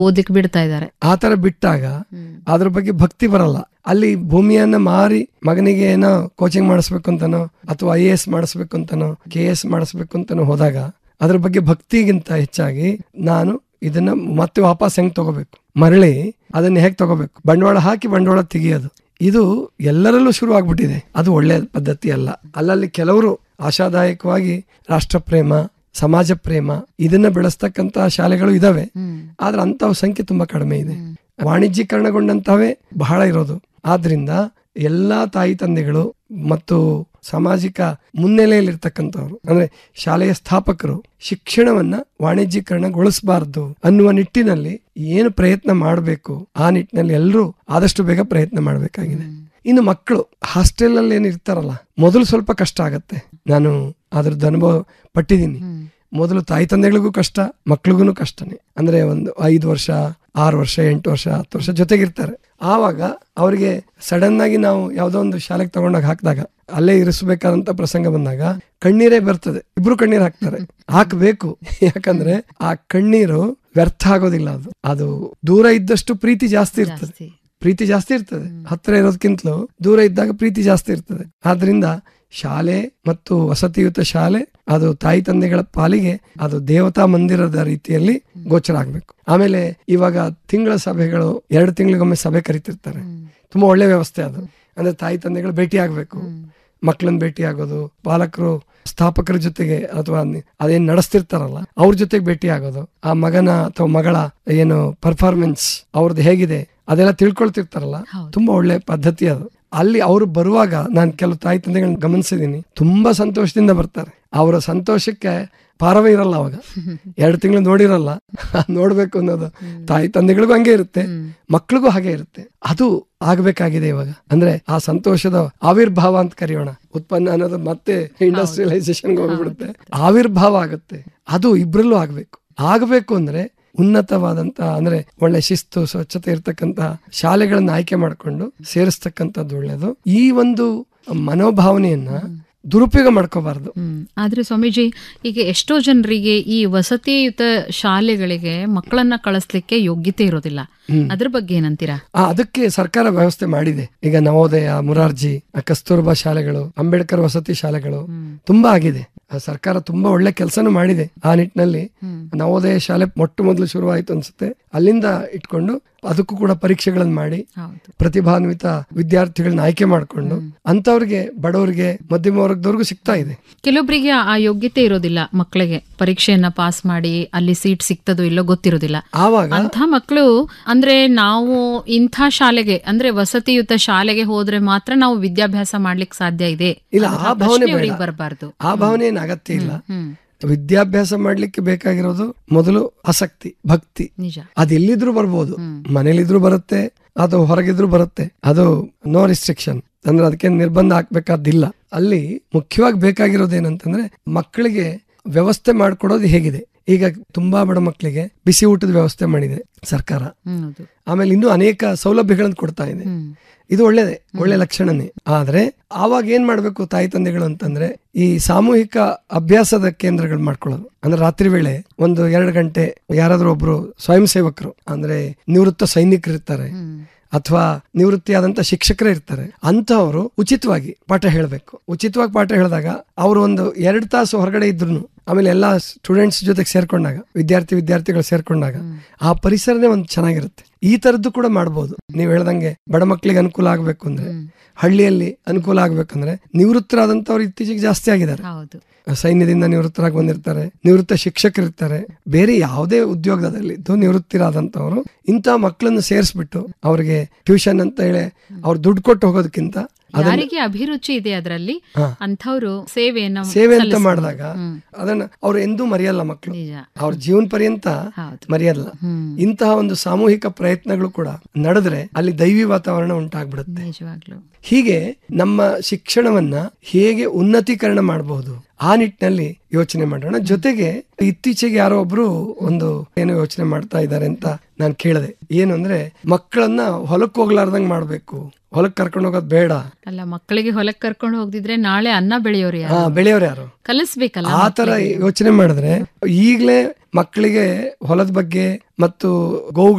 ಓದಿಕ್ ಬಿಡ್ತಾ ಇದ್ದಾರೆ ಆ ತರ ಬಿಟ್ಟಾಗ ಅದ್ರ ಬಗ್ಗೆ ಭಕ್ತಿ ಬರಲ್ಲ ಅಲ್ಲಿ ಭೂಮಿಯನ್ನ ಮಾರಿ ಮಗನಿಗೆ ಏನೋ ಕೋಚಿಂಗ್ ಮಾಡಿಸ್ಬೇಕು ಅಂತನೋ ಅಥವಾ ಐ ಎ ಎಸ್ ಮಾಡಿಸ್ಬೇಕು ಅಂತನೋ ಕೆ ಎಸ್ ಮಾಡಿಸ್ಬೇಕು ಅಂತನೋ ಹೋದಾಗ ಅದ್ರ ಬಗ್ಗೆ ಭಕ್ತಿಗಿಂತ ಹೆಚ್ಚಾಗಿ ನಾನು ಇದನ್ನ ಮತ್ತೆ ವಾಪಸ್ ಹೆಂಗ್ ತಗೋಬೇಕು ಮರಳಿ ಅದನ್ನ ಹೇಗ್ ತಗೋಬೇಕು ಬಂಡವಾಳ ಹಾಕಿ ಬಂಡವಾಳ ತೆಗಿಯೋದು ಇದು ಎಲ್ಲರಲ್ಲೂ ಶುರು ಆಗ್ಬಿಟ್ಟಿದೆ ಅದು ಒಳ್ಳೆ ಪದ್ಧತಿ ಅಲ್ಲ ಅಲ್ಲಲ್ಲಿ ಕೆಲವರು ಆಶಾದಾಯಕವಾಗಿ ರಾಷ್ಟ್ರ ಪ್ರೇಮ ಸಮಾಜ ಪ್ರೇಮ ಇದನ್ನ ಬೆಳೆಸ್ತಕ್ಕಂತ ಶಾಲೆಗಳು ಇದಾವೆ ಆದ್ರೆ ಅಂತವ್ ಸಂಖ್ಯೆ ತುಂಬಾ ಕಡಿಮೆ ಇದೆ ವಾಣಿಜ್ಯೀಕರಣಗೊಂಡಂತವೇ ಬಹಳ ಇರೋದು ಆದ್ರಿಂದ ಎಲ್ಲಾ ತಾಯಿ ತಂದೆಗಳು ಮತ್ತು ಸಾಮಾಜಿಕ ಮುನ್ನೆಲೆಯಲ್ಲಿರ್ತಕ್ಕಂಥವ್ರು ಅಂದ್ರೆ ಶಾಲೆಯ ಸ್ಥಾಪಕರು ಶಿಕ್ಷಣವನ್ನ ವಾಣಿಜ್ಯೀಕರಣಗೊಳಿಸಬಾರದು ಅನ್ನುವ ನಿಟ್ಟಿನಲ್ಲಿ ಏನು ಪ್ರಯತ್ನ ಮಾಡಬೇಕು ಆ ನಿಟ್ಟಿನಲ್ಲಿ ಎಲ್ಲರೂ ಆದಷ್ಟು ಬೇಗ ಪ್ರಯತ್ನ ಮಾಡಬೇಕಾಗಿದೆ ಇನ್ನು ಮಕ್ಕಳು ಹಾಸ್ಟೆಲ್ ಅಲ್ಲಿ ಏನ್ ಇರ್ತಾರಲ್ಲ ಮೊದಲು ಸ್ವಲ್ಪ ಕಷ್ಟ ಆಗತ್ತೆ ನಾನು ಅದ್ರದ್ದು ಅನುಭವ ಪಟ್ಟಿದ್ದೀನಿ ಮೊದಲು ತಾಯಿ ತಂದೆಗಳಿಗೂ ಕಷ್ಟ ಮಕ್ಳಿಗೂ ಕಷ್ಟನೇ ಅಂದ್ರೆ ಒಂದು ಐದು ವರ್ಷ ಆರು ವರ್ಷ ಎಂಟು ವರ್ಷ ಹತ್ತು ವರ್ಷ ಜೊತೆಗಿರ್ತಾರೆ ಆವಾಗ ಅವರಿಗೆ ಸಡನ್ ಆಗಿ ನಾವು ಯಾವ್ದೋ ಒಂದು ಶಾಲೆಗೆ ತಗೊಂಡಾಗ ಹಾಕಿದಾಗ ಅಲ್ಲೇ ಇರಿಸಬೇಕಾದಂತ ಪ್ರಸಂಗ ಬಂದಾಗ ಕಣ್ಣೀರೇ ಬರ್ತದೆ ಇಬ್ರು ಕಣ್ಣೀರ್ ಹಾಕ್ತಾರೆ ಹಾಕ್ಬೇಕು ಯಾಕಂದ್ರೆ ಆ ಕಣ್ಣೀರು ವ್ಯರ್ಥ ಆಗೋದಿಲ್ಲ ಅದು ಅದು ದೂರ ಇದ್ದಷ್ಟು ಪ್ರೀತಿ ಜಾಸ್ತಿ ಇರ್ತದೆ ಜಾಸ್ತಿ ಪ್ರೀತಿ ಜಾಸ್ತಿ ಇರ್ತದೆ ಹತ್ರ ಇರೋದಕ್ಕಿಂತಲೂ ದೂರ ಇದ್ದಾಗ ಪ್ರೀತಿ ಜಾಸ್ತಿ ಇರ್ತದೆ ಆದ್ರಿಂದ ಶಾಲೆ ಮತ್ತು ವಸತಿಯುತ ಶಾಲೆ ಅದು ತಾಯಿ ತಂದೆಗಳ ಪಾಲಿಗೆ ಅದು ದೇವತಾ ಮಂದಿರದ ರೀತಿಯಲ್ಲಿ ಗೋಚರ ಆಗ್ಬೇಕು ಆಮೇಲೆ ಇವಾಗ ತಿಂಗಳ ಸಭೆಗಳು ಎರಡು ತಿಂಗಳಿಗೊಮ್ಮೆ ಸಭೆ ಕರಿತಿರ್ತಾರೆ ತುಂಬಾ ಒಳ್ಳೆ ವ್ಯವಸ್ಥೆ ಅದು ಅಂದ್ರೆ ತಾಯಿ ತಂದೆಗಳು ಭೇಟಿ ಆಗ್ಬೇಕು ಮಕ್ಕಳನ್ನ ಭೇಟಿ ಆಗೋದು ಪಾಲಕರು ಸ್ಥಾಪಕರ ಜೊತೆಗೆ ಅಥವಾ ನಿ- ಅದೇನ್ ನಡೆಸ್ತಿರ್ತಾರಲ್ಲ ಅವ್ರ ಜೊತೆಗೆ ಭೇಟಿ ಆಗೋದು ಆ ಮಗನ ಅಥವಾ ಮಗಳ ಏನು ಪರ್ಫಾರ್ಮೆನ್ಸ್ ಅವ್ರದ್ದು ಹೇಗಿದೆ ಅದೆಲ್ಲ ತಿಳ್ಕೊಳ್ತಿರ್ತಾರಲ್ಲ ಹೌದು. ತುಂಬಾ ಒಳ್ಳೆ ಪದ್ಧತಿ ಅದು ಅಲ್ಲಿ ಅವರು ಬರುವಾಗ ನಾನು ಕೆಲವು ತಾಯಿ ತಂದೆಗಳನ್ನ ಗಮನಿಸಿದೀನಿ ತುಂಬಾ ಸಂತೋಷದಿಂದ ಬರ್ತಾರೆ ಅವರ ಸಂತೋಷಕ್ಕೆ ಪಾರವೇ ಇರಲ್ಲ ಅವಾಗ ಎರಡು ತಿಂಗಳು ನೋಡಿರಲ್ಲ ನೋಡ್ಬೇಕು ಅನ್ನೋದು ತಾಯಿ ತಂದೆಗಳಿಗೂ ಹಂಗೆ ಇರುತ್ತೆ ಮಕ್ಳಿಗೂ ಹಾಗೆ ಇರುತ್ತೆ ಅದು ಆಗ್ಬೇಕಾಗಿದೆ ಇವಾಗ ಅಂದ್ರೆ ಆ ಸಂತೋಷದ ಆವಿರ್ಭಾವ ಅಂತ ಕರೆಯೋಣ ಉತ್ಪನ್ನ ಅನ್ನೋದು ಮತ್ತೆ ಇಂಡಸ್ಟ್ರಿಯಲೈಸೇಷನ್ ಹೋಗ್ಬಿಡುತ್ತೆ ಆವಿರ್ಭಾವ ಆಗುತ್ತೆ ಅದು ಇಬ್ರಲ್ಲೂ ಆಗ್ಬೇಕು ಆಗ್ಬೇಕು ಅಂದ್ರೆ ಉನ್ನತವಾದಂತ ಅಂದ್ರೆ ಒಳ್ಳೆ ಶಿಸ್ತು ಸ್ವಚ್ಛತೆ ಇರ್ತಕ್ಕಂತ ಶಾಲೆಗಳನ್ನ ಆಯ್ಕೆ ಮಾಡಿಕೊಂಡು ಸೇರಿಸ್ತಕ್ಕಂಥದ್ದು ಒಳ್ಳೇದು ಈ ಒಂದು ಮನೋಭಾವನೆಯನ್ನ ದುರುಪಯೋಗ ಮಾಡ್ಕೋಬಾರ್ದು ಹ್ಮ್ ಆದ್ರೆ ಸ್ವಾಮೀಜಿ ಈಗ ಎಷ್ಟೋ ಜನರಿಗೆ ಈ ವಸತಿಯುತ ಶಾಲೆಗಳಿಗೆ ಮಕ್ಕಳನ್ನ ಕಳಿಸ್ಲಿಕ್ಕೆ ಯೋಗ್ಯತೆ ಇರೋದಿಲ್ಲ ಅದ್ರ ಬಗ್ಗೆ ಏನಂತೀರಾ ಆ, ಅದಕ್ಕೆ ಸರ್ಕಾರ ವ್ಯವಸ್ಥೆ ಮಾಡಿದೆ ಈಗ ನವೋದಯ ಮುರಾರ್ಜಿ ಆ ಕಸ್ತೂರ್ಬಾ ಶಾಲೆಗಳು ಅಂಬೇಡ್ಕರ್ ವಸತಿ ಶಾಲೆಗಳು ತುಂಬಾ ಆಗಿದೆ ಆ ಸರ್ಕಾರ ತುಂಬಾ ಒಳ್ಳೆ ಕೆಲಸನೂ ಮಾಡಿದೆ ಆ ನಿಟ್ಟಿನಲ್ಲಿ ನವೋದಯ ಶಾಲೆ ಮೊಟ್ಟ ಮೊದಲು ಶುರುವಾಯಿತು ಅನ್ಸುತ್ತೆ ಅಲ್ಲಿಂದ ಇಟ್ಕೊಂಡು ಅದಕ್ಕೂ ಕೂಡ ಪರೀಕ್ಷೆಗಳನ್ನ ಮಾಡಿ ಹೌದು ಪ್ರತಿಭಾನ್ವಿತ ವಿದ್ಯಾರ್ಥಿಗಳನ್ನ ಆಯ್ಕೆ ಮಾಡಿಕೊಂಡು ಅಂತವ್ರಿಗೆ ಬಡವರಿಗೆ ಮಧ್ಯಮ ವರ್ಗದವ್ರಿಗೂ ಸಿಗ್ತಾ ಇದೆ ಕೆಲವೊಬ್ಬರಿಗೆ ಆ ಯೋಗ್ಯತೆ ಇರೋದಿಲ್ಲ ಮಕ್ಕಳಿಗೆ ಪರೀಕ್ಷೆಯನ್ನ ಪಾಸ್ ಮಾಡಿ ಅಲ್ಲಿ ಸೀಟ್ ಸಿಗ್ತದೋ ಇಲ್ಲೋ ಗೊತ್ತಿರೋದಿಲ್ಲ ಆವಾಗ ಅಂಥ ಮಕ್ಕಳು ಅಂದ್ರೆ ನಾವು ಇಂಥ ಶಾಲೆಗೆ ಅಂದ್ರೆ ವಸತಿಯುತ ಶಾಲೆಗೆ ಹೋದ್ರೆ ಮಾತ್ರ ನಾವು ವಿದ್ಯಾಭ್ಯಾಸ ಮಾಡ್ಲಿಕ್ಕೆ ಸಾಧ್ಯ ಇದೆ ಇಲ್ಲ, ಅನ್ನೋ ಆ ಭಾವನೆ ಪ್ರಶ್ನೆ ಬೇಡ. ಅವ್ರಿಗೆ ಬರಬಾರ್ದು ಆ ಭಾವನೆ ಏನ್ ಅಗತ್ಯ ಇಲ್ಲ ಹ್ಮ್ ವಿದ್ಯಾಭ್ಯಾಸ ಮಾಡ್ಲಿಕ್ಕೆ ಬೇಕಾಗಿರೋದು ಮೊದಲು ಆಸಕ್ತಿ ಭಕ್ತಿ ನಿಜ ಅದು ಎಲ್ಲಿದ್ರು ಬರ್ಬೋದು ಮನೇಲಿದ್ರು ಬರುತ್ತೆ ಅದು ಹೊರಗಿದ್ರು ಬರುತ್ತೆ ಅದು ನೋ ರಿಸ್ಟ್ರಿಕ್ಷನ್ ಅಂದ್ರೆ ಅದಕ್ಕೆ ನಿರ್ಬಂಧ ಹಾಕ್ಬೇಕಾದಿಲ್ಲ ಅಲ್ಲಿ ಮುಖ್ಯವಾಗಿ ಬೇಕಾಗಿರೋದು ಏನಂತಂದ್ರೆ ಮಕ್ಕಳಿಗೆ ವ್ಯವಸ್ಥೆ ಮಾಡ್ಕೊಡೋದು ಹೇಗಿದೆ ಈಗ ತುಂಬಾ ಬಡ ಮಕ್ಕಳಿಗೆ ಬಿಸಿ ಊಟದ ವ್ಯವಸ್ಥೆ ಮಾಡಿದೆ ಸರ್ಕಾರ ಹ್ಮ್ ಹೌದು ಆಮೇಲೆ ಇನ್ನೂ ಅನೇಕ ಸೌಲಭ್ಯಗಳನ್ನು ಕೊಡ್ತಾ ಇದೆ ಹ್ಮ್ ಇದು ಒಳ್ಳೇದೇ ಒಳ್ಳೆ ಲಕ್ಷಣನೇ ಆದ್ರೆ ಆವಾಗ ಏನ್ ಮಾಡ್ಬೇಕು ತಾಯಿ ತಂದೆಗಳು ಅಂತಂದ್ರೆ ಈ ಸಾಮೂಹಿಕ ಅಭ್ಯಾಸದ ಕೇಂದ್ರಗಳು ಮಾಡ್ಕೊಳ್ಳೋದು ಅಂದ್ರೆ ರಾತ್ರಿ ವೇಳೆ ಒಂದು ಎರಡು ಗಂಟೆ ಯಾರಾದ್ರೂ ಒಬ್ರು ಸ್ವಯಂ ಸೇವಕರು ಅಂದ್ರೆ ನಿವೃತ್ತ ಸೈನಿಕರು ಇರ್ತಾರೆ ಅಥವಾ ನಿವೃತ್ತಿಯಾದಂತ ಶಿಕ್ಷಕರೇ ಇರ್ತಾರೆ ಅಂತವರು ಉಚಿತವಾಗಿ ಪಾಠ ಹೇಳಬೇಕು ಉಚಿತವಾಗಿ ಪಾಠ ಹೇಳಿದಾಗ ಅವರು ಒಂದು ಎರಡು ತಾಸು ಹೊರಗಡೆ ಇದ್ರು ಆಮೇಲೆ ಎಲ್ಲಾ ಸ್ಟೂಡೆಂಟ್ಸ್ ಜೊತೆಗೆ ಸೇರ್ಕೊಂಡಾಗ ವಿದ್ಯಾರ್ಥಿ ವಿದ್ಯಾರ್ಥಿಗಳು ಸೇರ್ಕೊಂಡಾಗ ಆ ಪರಿಸರನೇ ಒಂದು ಚೆನ್ನಾಗಿರುತ್ತೆ ಈ ತರದ್ದು ಕೂಡ ಮಾಡ್ಬೋದು ನೀವು ಹೇಳ್ದಂಗೆ ಬಡ ಮಕ್ಕಳಿಗೆ ಅನುಕೂಲ ಆಗ್ಬೇಕು ಅಂದ್ರೆ ಹಳ್ಳಿಯಲ್ಲಿ ಅನುಕೂಲ ಆಗ್ಬೇಕಂದ್ರೆ ನಿವೃತ್ತರಾದಂತವ್ರು ಇತ್ತೀಚೆಗೆ ಜಾಸ್ತಿ ಆಗಿದ್ದಾರೆ ಹೌದು ಸೈನ್ಯದಿಂದ ನಿವೃತ್ತರಾಗಿ ಬಂದಿರ್ತಾರೆ ನಿವೃತ್ತ ಶಿಕ್ಷಕರಿರ್ತಾರೆ ಬೇರೆ ಯಾವುದೇ ಉದ್ಯೋಗದಲ್ಲಿ ಇದ್ದು ನಿವೃತ್ತಿರಾದಂತವರು ಇಂಥ ಮಕ್ಕಳನ್ನು ಸೇರಿಸ್ಬಿಟ್ಟು ಅವ್ರಿಗೆ ಟ್ಯೂಷನ್ ಅಂತ ಹೇಳಿ ಅವ್ರು ದುಡ್ಡು ಕೊಟ್ಟು ಹೋಗೋದಕ್ಕಿಂತ ಯಾರಿಗೆ ಅಭಿರುಚಿ ಇದೆ ಅದರಲ್ಲಿ ಹಾ. ಅಂಥವ್ರು ಸೇವೆಯನ್ನ ಸೇವೆ ಅಂತ ಸಲ್ಲಿಸ್ಬೋದು. ಮಾಡಿದಾಗ ಹ್ಮ್. ಅದನ್ನ ಅವ್ರು ಎಂದೂ ಮರೆಯಲ್ಲ ಮಕ್ಕಳು ನಿಜ ಅವ್ರ ಜೀವನ ಪರ್ಯಂತ ಹೌದು ಮರೆಯಲ್ಲ ಹ್ಮ್ ಇಂತಹ ಒಂದು ಸಾಮೂಹಿಕ ಪ್ರಯತ್ನಗಳು ಕೂಡ ನಡೆದ್ರೆ ಅಲ್ಲಿ ದೈವಿ ವಾತಾವರಣ ಉಂಟಾಗ್ಬಿಡುತ್ತೆ ನಿಜವಾಗ್ಲು ಹೀಗೆ ನಮ್ಮ ಶಿಕ್ಷಣವನ್ನ ಹೇಗೆ ಉನ್ನತೀಕರಣ ಮಾಡಬಹುದು ಆ ನಿಟ್ಟಿನಲ್ಲಿ ಯೋಚನೆ ಮಾಡೋಣ ಜೊತೆಗೆ ಇತ್ತೀಚೆಗೆ ಯಾರೋ ಒಬ್ರು ಒಂದು ಏನೋ ಯೋಚನೆ ಮಾಡ್ತಾ ಇದ್ದಾರೆ ಅಂತ ನಾನು ಕೇಳಿದೆ ಏನು ಅಂದ್ರೆ ಮಕ್ಕಳನ್ನ ಹೊಲಕ್ಕೆ ಹೋಗ್ಲಾರ್ದಂಗ್ ಮಾಡ್ಬೇಕು ಹೊಲಕ್ ಕರ್ಕೊಂಡು ಹೋಗೋದ್ ಬೇಡ ಅಲ್ಲ ಮಕ್ಕಳಿಗೆ ಹೊಲಕ್ಕೆ ಕರ್ಕೊಂಡು ಹೋಗ್ದಿದ್ರೆ ನಾಳೆ ಅನ್ನ ಬೆಳೆಯೋರು ಯಾರು ಹಾ ಬೆಳೆಯೋರು ಯಾರು ಕಲಿಸ್ಬೇಕಲ್ಲ ಆ ತರ ಯೋಚನೆ ಮಾಡಿದ್ರೆ ಈಗಲೇ ಮಕ್ಕಳಿಗೆ ಹೊಲದ ಬಗ್ಗೆ ಮತ್ತು ಗೋವು